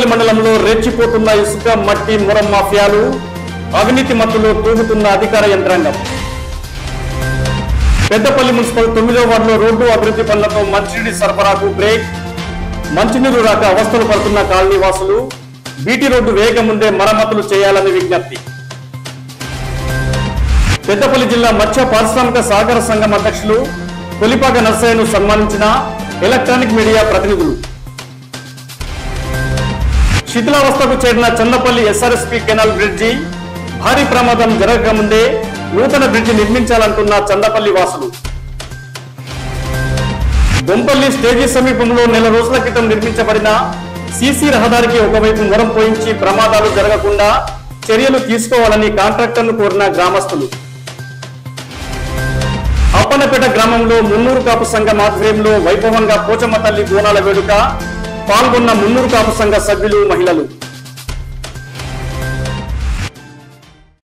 పెద్దపల్లి మండలంలో రెచ్చిపోతున్న ఇసుక మట్టి మురం మాఫియాలు అవినీతి మత్తులో తూగుతున్న అధికార యంత్రాంగం పెద్దపల్లి మున్సిపల్ తొమ్మిదో వార్డులో రోడ్డు అభివృద్ధి పనులతో మంచినీటి సరఫరాకు బ్రేక్ మంచినీరు రాక అవస్థలు పడుతున్న కాలనీ వాసులు బీటీ రోడ్డు వేగం ముందే మరమ్మతులు చేయాలని విజ్ఞప్తి పెద్దపల్లి జిల్లా మత్స్య పారిశ్రామిక సహకార సంఘం అధ్యక్షులు కొలిపాక నర్సయ్యను సన్మానించిన ఎలక్ట్రానిక్ మీడియా ప్రతినిధులు శిథిలావస్థకు చేరిన చందపల్లి ఎస్ఆర్ఎస్పి కెనాల్ బ్రిడ్జి భారీ ప్రమాదం జరగక ముందే నూతన బ్రిడ్జి నిర్మించాలంటున్న చందపల్లి వాసులు బొంపల్లి స్టేజీ సమీపంలో నెల రోజుల క్రితం నిర్మించబడిన సీసీ రహదారికి ఒకవైపు మొరం పోయించి ప్రమాదాలు జరగకుండా చర్యలు తీసుకోవాలని కాంట్రాక్టర్ను కోరిన గ్రామస్తులు అప్పన్నపేట గ్రామంలో మున్నూరు కాపు సంఘం ఆధ్వర్యంలో వైభవంగా పోచమ్మ తల్లి బోనాల వేడుక పాల్గొన్న మున్నూరు కాపు సంఘ సభ్యులు మహిళలు